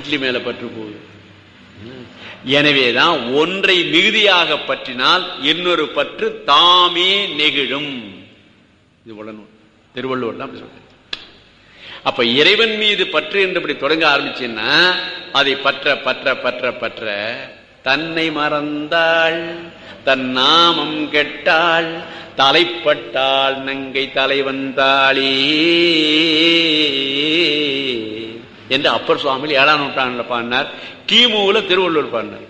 இட்லி மேல பற்று போகுது எனவேதான் ஒன்றை மிகுதியாக பற்றினால் இன்னொரு பற்று தாமே நெகிழும் இது உடனே திருவள்ளுவர் தான் அப்படி சொல்றாரு அப்ப இறைவன் மீது பற்று என்று இப்படி தொடங்க ஆரம்பிச்சுன்னா அதை பற்ற பற்ற பற்ற பற்ற தன்னை மறந்தாள் தன் நாமம் கெட்டாள் தலைப்பட்டாள் நங்கை தலைவன் தாளி என்று அப்பர் சுவாமி ஏழாம் நூற்றாண்டுல பாடினார் கிமுல திருவள்ளுவர் பாடினார்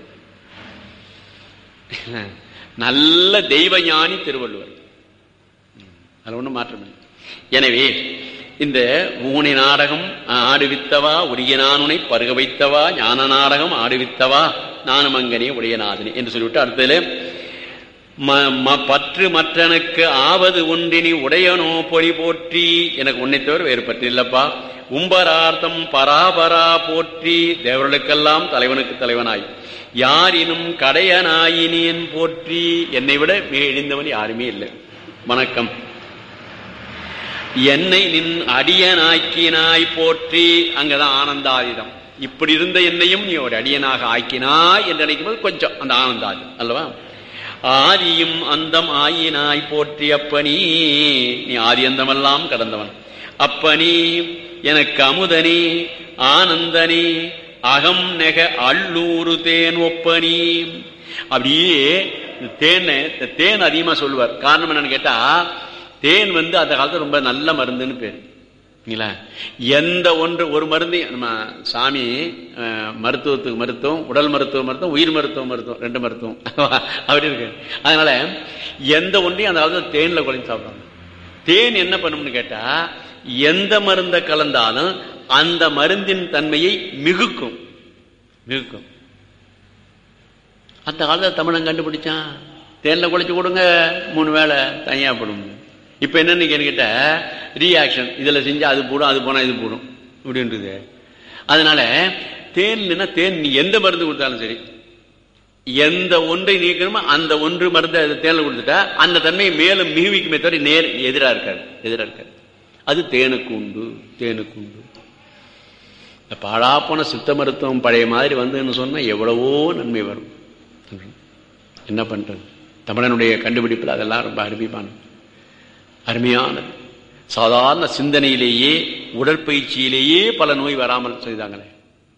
நல்ல தெய்வ ஞானி திருவள்ளுவர் அது ஒண்ணும் மாற்றம் இல்லை எனவே இந்த ஊனை நாடகம் ஆடுவித்தவா உரிய நானுனை பருக வைத்தவா ஞான நாடகம் ஆடுவித்தவா நானுமங்கனே உடையநாதனே என்று சொல்லிவிட்டு அடுத்ததுல பற்று மற்றனுக்கு ஆவது ஒன்றினி உடையனோ பொறி போற்றி எனக்கு உன்னை தவிர வேறு பற்று இல்லப்பா உம்பரார்த்தம் பராபரா போற்றி தேவர்களுக்கெல்லாம் தலைவனுக்கு தலைவனாய் யாரினும் கடையனாயினேன் போற்றி என்னை விட மிக இழிந்தவன் யாருமே இல்லை வணக்கம் என்னை நின் அடியனாக்கினாய் போற்றி அங்கதான் ஆனந்தாயுதம் இப்படி இருந்த என்னையும் நீ ஒரு அடியனாக ஆக்கினாய் என்று நினைக்கும் போது கொஞ்சம் அந்த ஆனந்தாயுதம் அல்லவா ஆதியும் அந்தம் ஆயினாய் போற்றி அப்பனி நீ ஆதி அந்தமெல்லாம் கடந்தவன் அப்பனி எனக்கு அமுதனி ஆனந்தனி அகம் நெக அள்ளூரு தேன் ஒப்பனி அப்படியே தேன் தேன் அதிகமா சொல்லுவார் காரணம் என்னன்னு கேட்டா தேன் வந்து அந்த காலத்துல ரொம்ப நல்ல மருந்துன்னு பேரு எந்த ஒன்று ஒரு மருந்து நம்ம சாமி மருத்துவத்துக்கு மருத்துவம் உடல் மருத்துவ மருத்துவம் உயிர் மருத்துவம் மருத்துவம் ரெண்டு மருத்துவம் அப்படி இருக்கு அதனால எந்த ஒன்றையும் அந்த காலத்துல தேன்ல குறைஞ்சு சாப்பிடுவாங்க தேன் என்ன பண்ணும்னு கேட்டா எந்த மருந்த கலந்தாலும் அந்த மருந்தின் தன்மையை மிகுக்கும் மிகுக்கும் அந்த காலத்துல தமிழன் கண்டுபிடிச்சான் தேன்ல குளிச்சு கொடுங்க மூணு வேளை தனியா போடும் இப்ப என்னன்னு கேட்ட ரியாக்ஷன் இதுல செஞ்சா அது போடும் அது போனா இது போடும் இப்படின்றது அதனால தேன் தேன் நீ எந்த மருந்து கொடுத்தாலும் சரி எந்த ஒன்றை நீக்கணுமோ அந்த ஒன்று மருந்து தேன்ல கொடுத்துட்டா அந்த தன்மை மேலும் மிகுவிக்குமே தவிர நேர் எதிரா இருக்காது எதிரா இருக்காது அது தேனுக்கு உண்டு தேனுக்கு உண்டு பாழாப்போன சித்த மருத்துவம் பழைய மாதிரி வந்துன்னு சொன்னா எவ்வளவோ நன்மை வரும் என்ன பண்றது தமிழனுடைய கண்டுபிடிப்பில் அதெல்லாம் ரொம்ப அருமையானது அருமையானது சாதாரண சிந்தனையிலேயே உடற்பயிற்சியிலேயே பல நோய் வராமல் செய்தாங்களே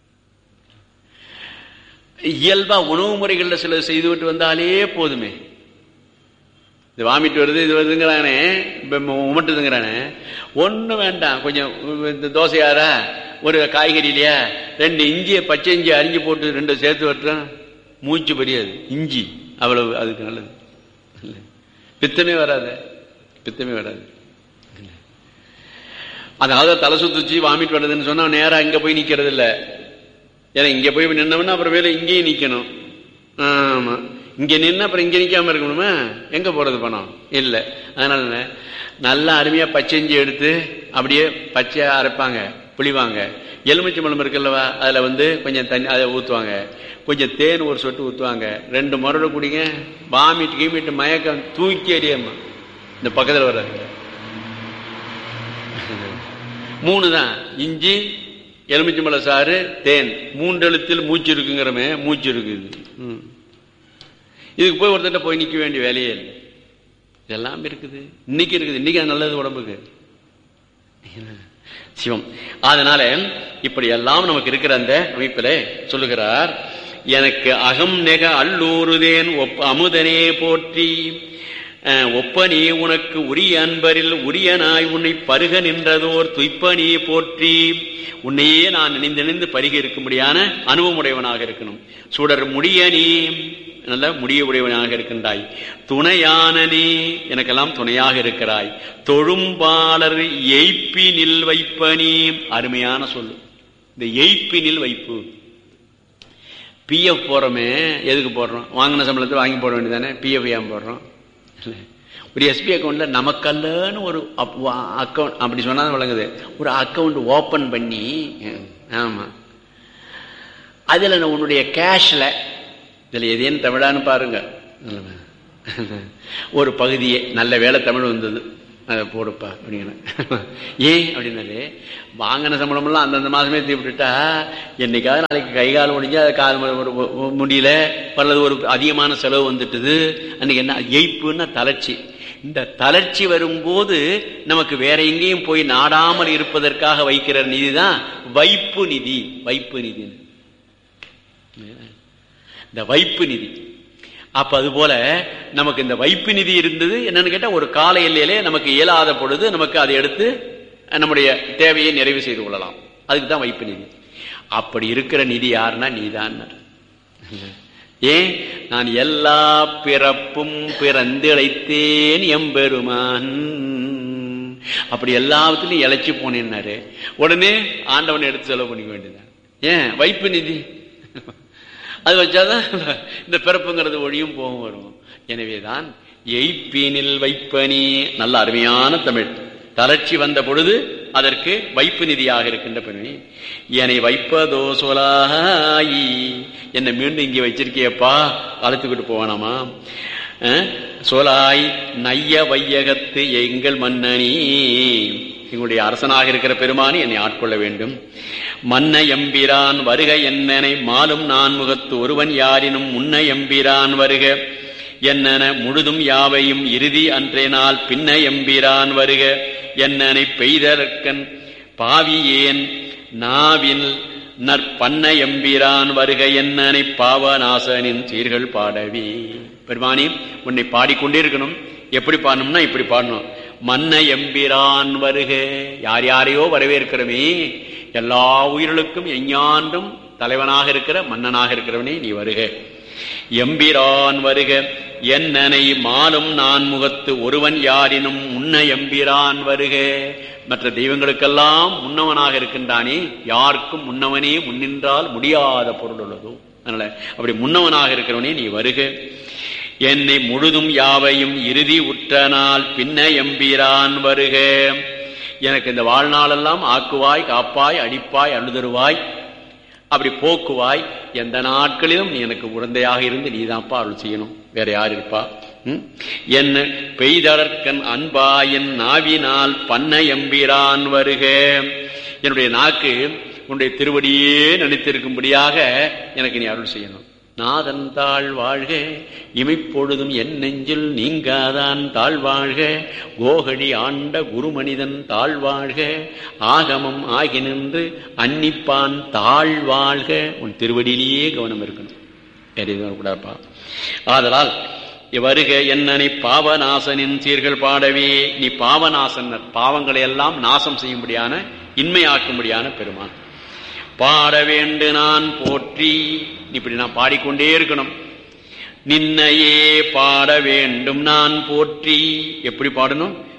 இயல்பா உணவு முறைகள்ல சில செய்துவிட்டு வந்தாலே போதுமே இது வாமிட்டு வருது இது வருதுங்கிறானே உமட்டுதுங்கிறானே ஒன்றும் வேண்டாம் கொஞ்சம் இந்த தோசையாரா ஒரு காய்கறிலையா ரெண்டு இஞ்சியை பச்சை இஞ்சி அரிஞ்சு போட்டு ரெண்டு சேர்த்து வெட்டுறோம் மூச்சு பெரியாது இஞ்சி அவ்வளவு அதுக்கு நல்லது பித்தமே வராது பித்தமே வராது அதாவது தலை சுத்துச்சு வாமிட் வருதுன்னு சொன்னா நேரம் இங்க போய் நிக்கிறது இல்ல ஏன்னா இங்க போய் நின்னவனா அப்புறம் வேலை இங்கேயும் நிக்கணும் ஆமா இங்க நின்று அப்புறம் இங்க நிக்காம இருக்கணுமா எங்க போறது பணம் இல்ல அதனால நல்லா அருமையா பச்சைஞ்சி எடுத்து அப்படியே பச்சையா அரைப்பாங்க புளிவாங்க எலுமிச்சை பழம் இருக்குல்லவா அதுல வந்து கொஞ்சம் தண்ணி அதை ஊத்துவாங்க கொஞ்சம் தேன் ஒரு சொட்டு ஊத்துவாங்க ரெண்டு முரடு குடிங்க வாமிட்டு கீமிட்டு மயக்கம் தூக்கி எறியம்மா இந்த பக்கத்தில் வர மூணு தான் இஞ்சி எலுமிச்சம்பழ சாறு தேன் மூன்று எழுத்தில் மூச்சு இருக்குங்கிறமே மூச்சு இருக்குது இதுக்கு போய் ஒருத்தட்ட போய் நிற்க வேண்டிய வேலையே இல்லை இதெல்லாம் இருக்குது இன்னைக்கு இருக்குது இன்னைக்கு நல்லது உடம்புக்கு சிவம் அதனால இப்படி எல்லாம் நமக்கு இருக்கிற அந்த அமைப்பில சொல்லுகிறார் எனக்கு அகம் நெக அல்லூருதேன் ஒப் அமுதனே போற்றி ஒப்பனே உனக்கு உரிய அன்பரில் உரிய நாய் உன்னை பருக நின்றதோர் துய்ப்பனே போற்றி உன்னையே நான் நினைந்து நினைந்து பருக இருக்கும்படியான அனுபவமுடையவனாக இருக்கணும் சுடர் முடியனே நல்ல முடிய உடையவனாக இருக்கின்றாய் துணையானனே எனக்கெல்லாம் துணையாக இருக்கிறாய் தொழும்பாளர் எய்ப்பினில் வைப்பனே அருமையான சொல்லு இந்த எய்ப்பினில் வைப்பு பிஎஃப் போறோமே எதுக்கு போடுறோம் வாங்கின சம்பளத்தை வாங்கி போட வேண்டியதானே பிஎஃப் ஏன் போடுறோம் ஒரு எஸ்பி அக்கௌண்ட்ல நமக்கல்லன்னு ஒரு அக்கௌண்ட் அப்படி சொன்னா வழங்குது ஒரு அக்கௌண்ட் ஓபன் பண்ணி ஆமா அதுல உன்னுடைய கேஷ்ல இதுல எதேன்னு தமிழான்னு பாருங்க ஒரு பகுதியே நல்ல வேலை தமிழ் வந்தது அதை போடுப்பா அப்படிங்கிற ஏன் அப்படின்னாரு வாங்கின சம்பளமெல்லாம் அந்தந்த மாதமே தீ விட்டுட்டா என்னைக்காவது நாளைக்கு கை கால் முடிஞ்சு அது கால் மு- ஒரு- ஒரு- முடியல அல்லது ஒரு அதிகமான செலவு வந்துட்டுது அன்னைக்கு என்ன எய்ப்புன்னா தளர்ச்சி இந்த தளர்ச்சி வரும்போது நமக்கு வேற எங்கேயும் போய் நாடாமல் இருப்பதற்காக வைக்கிற நிதி தான் வைப்பு நிதி வைப்பு நிதி இந்த வைப்பு நிதி அப்ப அது போல நமக்கு இந்த வைப்பு நிதி இருந்தது என்னன்னு கேட்டா ஒரு கால எல்லையிலே நமக்கு இயலாத பொழுது நமக்கு அதை எடுத்து நம்முடைய தேவையை நிறைவு செய்து கொள்ளலாம் அதுக்கு தான் வைப்பு நிதி அப்படி இருக்கிற நிதி யாருன்னா நீதான் ஏன் நான் எல்லா பிறப்பும் பிறந்திழைத்தேன் எம்பெருமான் அப்படி எல்லாத்துலயும் இழைச்சி போனேன்னாரு உடனே ஆண்டவனை எடுத்து செலவு பண்ணிக்க வேண்டியதான் ஏன் வைப்பு நிதி அது வச்சாதான் இந்த பிறப்புங்கிறது ஒழியும் போகும் வரும் எனவேதான் எய்ப்பினில் வைப்பனி நல்ல அருமையான தமிழ் தளர்ச்சி வந்த பொழுது அதற்கு வைப்பு நிதியாக இருக்கின்ற பெருமை என்னை வைப்பதோ சொலாயி என்னை மீண்டும் இங்கே வச்சிருக்கியப்பா அழைத்துக்கிட்டு போவானாமா அஹ், சொலாய் நைய வையகத்து எங்கள் மன்னனி எங்களுடைய அரசனாக இருக்கிற பெருமானி என்னை ஆட்கொள்ள வேண்டும் மன்ன எம்பிரான் வருக என்னனை மாலும் நான் முகத்து ஒருவன் யாரினும் முன்ன எம்பிரான் வருக என்னென முழுதும் யாவையும் இறுதி அன்றே நாள் பின்ன எம்பிரான் வருக என்னனை பெய்தற்கன் பாவியேன் நாவின் நற்பண்ண எம்பிரான் வருக என்னனை பாவநாசனின் சீர்கள் பாடவி பெருமானி உன்னை பாடிக்கொண்டே இருக்கணும் எப்படி பாடணும்னா இப்படி பாடணும் மன்ன எம்பிரான் வருக யார் யாரையோ வரவேற்கிறமே எல்லா உயிர்களுக்கும் எஞ்ஞாண்டும் தலைவனாக இருக்கிற மன்னனாக இருக்கிறவனே நீ வருக எம்பிரான் வருக என்னனை மாலும் நான் முகத்து ஒருவன் யாரினும் முன்ன எம்பிரான் வருக மற்ற தெய்வங்களுக்கெல்லாம் முன்னவனாக இருக்கின்றானே யாருக்கும் முன்னவனே முன்னின்றால் முடியாத பொருள் உள்ளதோ அதனால அப்படி முன்னவனாக இருக்கிறவனே நீ வருக என்னை முழுதும் யாவையும் இறுதி உற்றனால் பின்ன எம்பிரான் வருக எனக்கு இந்த வாழ்நாளெல்லாம் ஆக்குவாய் காப்பாய் அடிப்பாய் அழுதருவாய் அப்படி போக்குவாய் எந்த நாட்களிலும் நீ எனக்கு உடந்தையாக இருந்து நீதான்ப்பா அருள் செய்யணும் வேற யார் இருப்பா ம்? என்ன பெய்தளர்க்கன் அன்பா என் நாவினால் பண்ண எம்பிரான் வருக என்னுடைய நாக்கு உன்னுடைய திருவடியே நினைத்திருக்கும்படியாக எனக்கு நீ அருள் செய்யணும் நாதன் தாழ் வாழ்க இமைப்பொழுதும் என் நெஞ்சில் நீங்காதான் தாழ்வாழ்க கோகடி ஆண்ட குருமனிதன் தாழ்வாழ்க ஆகமம் ஆகி நின்று அன்னிப்பான் தாழ்வாழ்க உன் திருவடியிலேயே கவனம் இருக்கணும் வேற எதுவும் கூடாப்பா ஆதலால் வருக என்னனை பாவநாசனின் சீர்கள் பாடவே நீ பாவநாசன்னர் பாவங்களை எல்லாம் நாசம் செய்யும்படியான இன்மையாக்கும்படியான பெருமான் பாட வேண்டு நான் போற்றி இப்படி நான் பாடிக்கொண்டே இருக்கணும் நின்னையே பாட வேண்டும் நான் போற்றி எப்படி பாடணும்